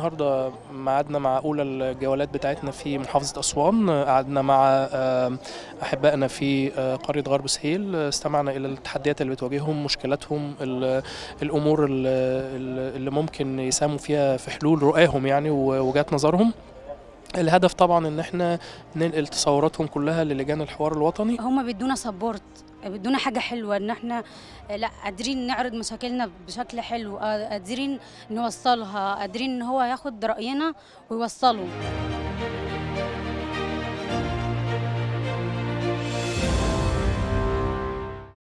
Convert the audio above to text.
النهارده ميعادنا مع اولى الجولات بتاعتنا في محافظه اسوان قعدنا مع آه، احبائنا في آه، قريه غرب سهيل استمعنا الى التحديات اللي بتواجههم مشكلاتهم ال- الامور ال- ال- اللي ممكن يساهموا فيها في حلول رؤاهم يعني ووجهات نظرهم الهدف طبعا ان احنا ننقل تصوراتهم كلها للجان الحوار الوطني هما بيدونا سبورت بيدونا حاجة حلوة ان احنا لا قادرين نعرض مشاكلنا بشكل حلو قادرين نوصلها قادرين ان هو ياخد رأينا ويوصله